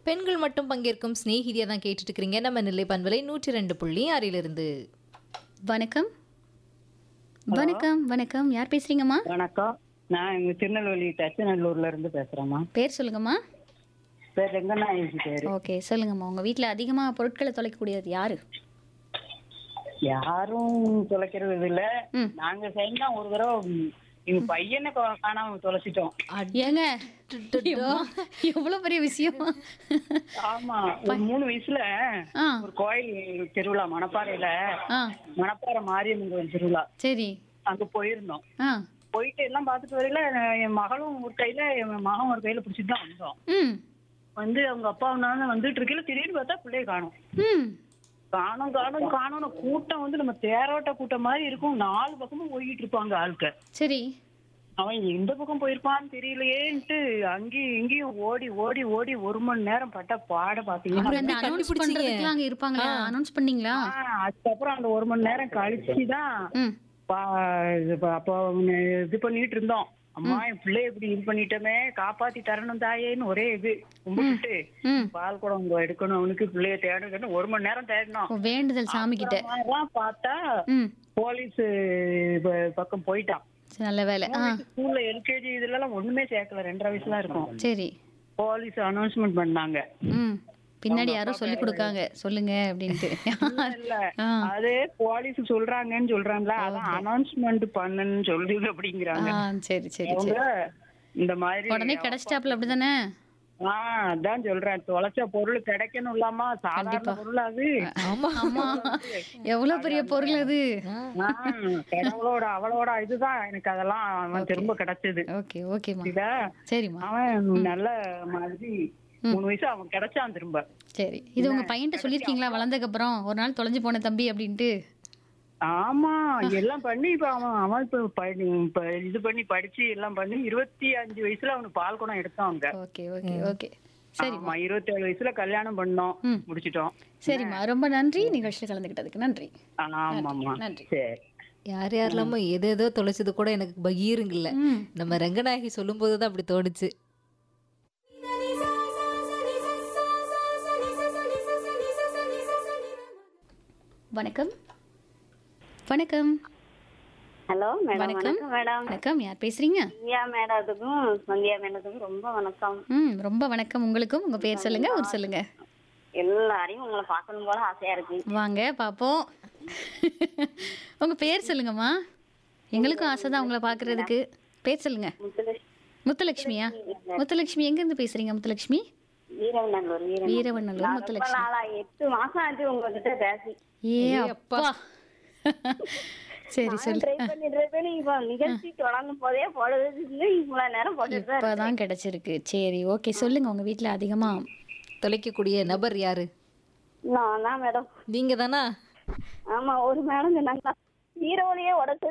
பெண்கள் மட்டும் பங்கேற்கும் ஸ்நேகிதியா தான் கேட்டுட்டு இருக்கிறீங்க நம்ம நிலை பண்பலை நூற்றி ரெண்டு புள்ளி ஆறிலிருந்து வணக்கம் வணக்கம் வணக்கம் யார் பேசுறீங்கம்மா வணக்கம் நான் இங்க திருநெல்வேலி தச்சநல்லூர்ல இருந்து பேசுறேம்மா பேர் சொல்லுங்கம்மா பேர் ரெங்கநாயகி பேரு ஓகே சொல்லுங்கம்மா உங்க வீட்ல அதிகமா பொருட்களை தொலைக்கக்கூடியது யாரு யாரும் தொலைக்கிறது இல்ல ம். நாங்க சேர்ந்தா ஒரு தடவை ம், எங்க பையனை கா- காணாம தொலைச்சிட்டோம் ஏங்க எம்மா, எவ்வளவு பெரிய விஷயம் ஆமா ஒரு மூணு வயசுல ஆ ஒரு கோயில் திருவிழா மணப்பாறையில ஆ மணப்பாறை மாரியம்மன் கோயில் திருவிழா சரி அங்க போயிருந்தோம் ஆ போயிட்டு எல்லாம் பார்த்துட்டு வரையில என் மகளும் ஒரு கையில என் மகன் ஒரு கையில பிடிச்சிட்டு தான் வந்தோம் ம் வந்து அவங்க அப்பா நான் வந்துட்டு இருக்கையில திடீர்னு பார்த்தா பிள்ளைய காணும் ம் காணும் காணும் காணும் கூட்டம் வந்து நம்ம தேரோட்ட கூட்டம் மாதிரி இருக்கும் நாலு பக்கமும் போய்கிட்டு இருப்பாங்க ஆட்கள் சரி அவன் எந்த பக்கம் போயிருப்பான்னு தெரியலையேன்ட்டு அங்கேயும் இங்கேயும் ஓடி ஓடி ஓடி ஒரு மணி நேரம் பட்ட பாட பாத்தீங்கன்னா அப்புறம் அந்த எப்படி அனௌன்ஸ் கண்டுபிடிச்சீங்க? பண்றதுக்குலாம் அங்க இருப்பாங்களா அனௌன்ஸ் பண்ணீங்களா ஆ, அதுக்கப்புறம் அந்த ஒரு மணி நேரம் கழிச்சுதான் ம் பா- இது ப- அப்போ அவனை இது பண்ணிட்டு இருந்தோம் அம்மா என் பிள்ளை இப்படி இது பண்ணிட்டோமே காப்பாத்தி தரணும் தாயேன்னு ஒரே இது கும்பிட்டுட்டு ம் பால் குடம் இங்க எடுக்கணும் அவனுக்கு பிள்ளைய தேடணும் ஒரு மணி நேரம் தேடணும் ஓ, வேண்டுதல் சாமி கிட்ட அப்புறமாதான் பார்த்தா ம் போலீஸ் ப- பக்கம் போயிட்டான் சரி, நல்ல வேலை ஆ ஸ்கூல்ல எல்கேஜி இதுல எல்லாம் ஒண்ணுமே சேர்க்கல ரெண்டரை வயசுல இருக்கும் சரி போலீஸ் அனௌன்ஸ்மெண்ட் பண்ணாங்க ம் பின்னாடி யாரோ சொல்லி கொடுக்காங்க சொல்லுங்க அப்படின்ட்டு இல்ல ஆ அது போலீஸ் சொல்றாங்கன்னு சொல்றாங்களா அதான் அனௌன்ஸ்மெண்ட் பண்ணுன்னு சொல்லு அப்படிங்கிறாங்க ஆ சரி சரி அவங்க சரி இந்த மாதிரி உடனே கிடைச்சிட்டாப்ல அப்படிதானே ஆஹ் அதான் சொல்றேன் தொலைச்ச பொருள் கிடைக்கணும் இல்லாமா சாதாரண பொருள் அது ஆமா ஆமா எவ்வளவு பெரிய பொருள் அது ஆஹ் கடவுளோட அவளோட இதுதான் எனக்கு அதெல்லாம் அவன் திரும்ப கிடைச்சது ஓகே ஓகேம்மா இதா சரிம்மா அவன் நல்ல மாதிரி மூணு வயசு அவன் கிடைச்சான் திரும்ப சரி இது உங்க பையன்கிட்ட சொல்லியிருக்கீங்களா வளர்ந்ததுக்கு அப்புறம் ஒரு நாள் தொலைஞ்சு போன தம்பி அப்படின்ட்டு ஆமா எல்லாம் பண்ணி இப்ப அவன் அவன் இப்ப படி- இப்ப இது பண்ணி படிச்சு எல்லாம் பண்ணி இருபத்தி அஞ்சு வயசுல அவனுக்கு பால் குடம் எடுத்தோம் அவங்க ஓகே ஓகே ஓகே சரி ஆமா இருபத்தி ஏழு வயசுல கல்யாணம் பண்ணோம் ம். முடிச்சிட்டோம் சரிம்மா ரொம்ப நன்றி நிகழ்ச்சியில் கலந்துக்கிட்டதுக்கு நன்றி ஆமாமா நன்றி. சரி யார் யாரெல்லாமோ எது ஏதோ தொலைச்சது கூட எனக்கு பகீருங்க இல்ல ம் நம்ம ரங்கநாயகி சொல்லும் போது தான் அப்படி தோணுச்சு வணக்கம் வணக்கம் ஹலோ மேடம் வணக்கம். வணக்கம் மேடம் வணக்கம் யார் பேசுறீங்க சந்தியா மேடத்துக்கும் சந்தியா மேடத்துக்கும் ரொம்ப வணக்கம் ம் ரொம்ப வணக்கம் உங்களுக்கும் உங்க பேர் சொல்லுங்க ஊர் சொல்லுங்க எல்லாரையும் உங்களை பார்க்கணும் போல ஆசையா இருக்கு வாங்க பாப்போம் உங்க பேர் சொல்லுங்கம்மா எங்களுக்கும் ஆசை தான் உங்களை பார்க்கறதுக்கு பேர் சொல்லுங்க முத்துலட்சுமி முத்துலட்சுமியா முத்துலட்சுமி எங்க இருந்து பேசுறீங்க முத்துலட்சுமி வீரவநல்லூர் வீரவநல்லூர் வீரவநல்லூர் ரொம்ப முத்துலட்சுமி நாளா எட்டு மாசம் ஆச்சு உங்ககிட்ட பேசி ஏ அப்பா சரி சொல்லு ட்ரை பண்ணி ட்ரை பண்ணி இப்போ நிகழ்ச்சி தொடங்கும் போதே பொழுது இவ்வளவு நேரம் போட்டுட்டு தான் இருக்கேன். இப்பதான் கிடைச்சிருக்கு சரி ஓகே சொல்லுங்க உங்க வீட்ல அதிகமா தொலைக்கக்கூடிய நபர் யாரு நான் தான் மேடம் நீங்க தானா ஆமா ஒரு மேடம் சொன்னாங்க ஹீரோலையே உடச்சு